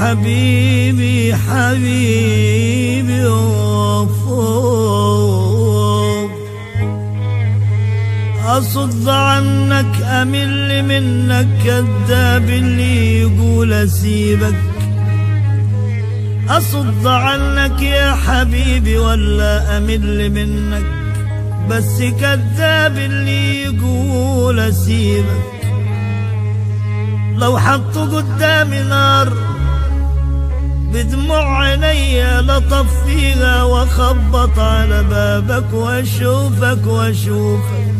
حبيبي حبيبي وفوق أصد عنك أمل منك كذاب اللي يقول أسيبك أصد عنك يا حبيبي ولا أمل منك بس كذاب اللي يقول أسيبك لو حطوا قدامي نار بدموع عيني لطفيها واخبط على بابك واشوفك واشوفك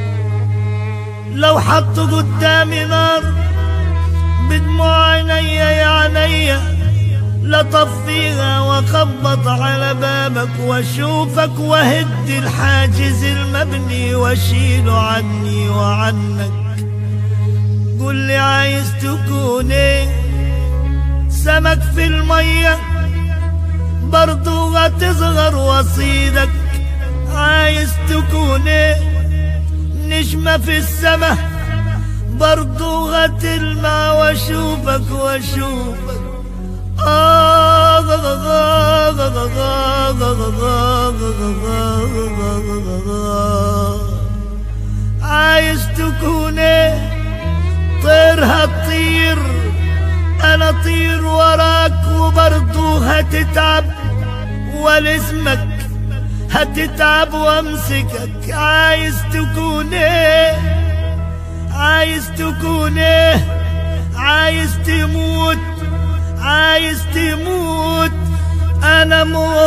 لو حطوا قدامي نار بدموع عيني يا عيني لطفيها واخبط على بابك واشوفك وهد الحاجز المبني واشيله عني وعنك قول لي عايز تكون ايه سمك في المية برضو هتصغر وصيدك عايز تكون ايه نجمة في السما برضو هتلمع واشوفك واشوفك آه غا غا غا غا غا غا غا غا غا غا غا عايز تكون ايه طير هتطير انا طير وراك وبرضو هتتعب ولازمك هتتعب وامسكك عايز تكون ايه عايز تكون ايه عايز تموت عايز تموت انا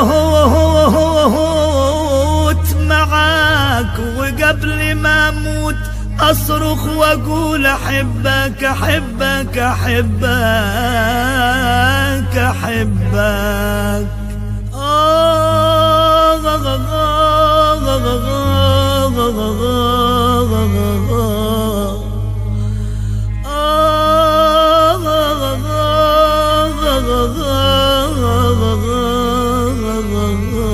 موت معاك وقبل ما اموت اصرخ واقول احبك احبك احبك احبك آه غا غا غا غا غا غا غا غا غا غا. آه غا غا غا غا غا غا غا غا غا غا.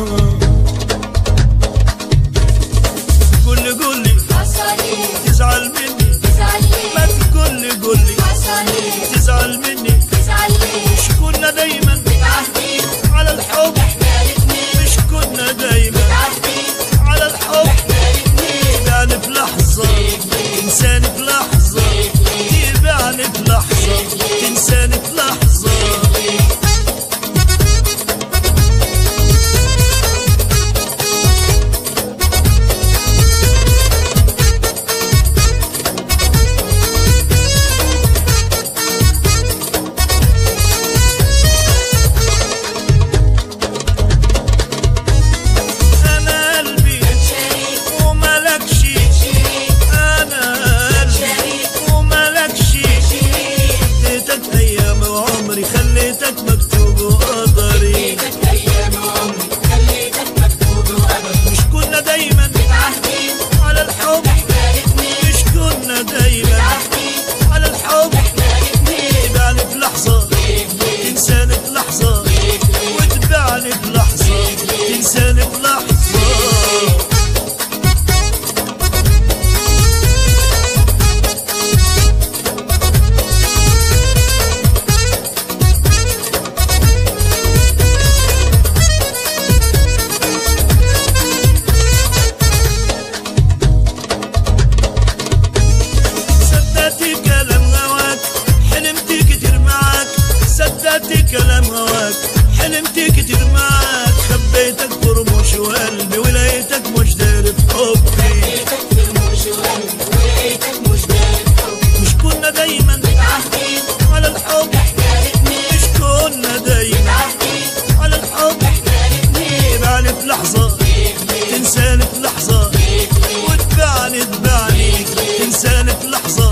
قول لي قول لي حصلي تزعل مني تزعلي ما تقول لي قول لي حصلي تزعل مني تزعلي مش كنا دايما متعهدين على الحب احنا الاتنين مش كنا دايما متعهدين على الحب احنا الاتنين تبعني في لحظة تنساني في لحظة تبعني في لحظة تنساني في لحظة أنا قلبي شريك وملكش شريك أنا قلبي شريك وملكش شريك اديتك أيام وعمري خليتك مكتوب وقدري خليتك ايام عمري خليتك مكتوب وابد مش كنا دايما متعهدين على الحب احنا الاتنين مش كنا دايما متعهدين على الحب احنا الاتنين تبعني في لحظة تنساني في لحظة وتبعني في لحظة تنساني في لحظة صدقتي كلام هواك حلمت كتير معاك صدقتي كلام هواك حلمت كتير معاك خبيتك برموش وقلبي ولقيتك مش داري بحبي لقيتك في الموش وقلبي ولقيتك مش داري حبي مش كنا دايما متعهدين على الحب احنا الاتنين مش كنا دايما متعهدين على الحب احنا الاتنين تبعني في لحظة تنساني في لحظة وتبعني تبعني تنساني في لحظة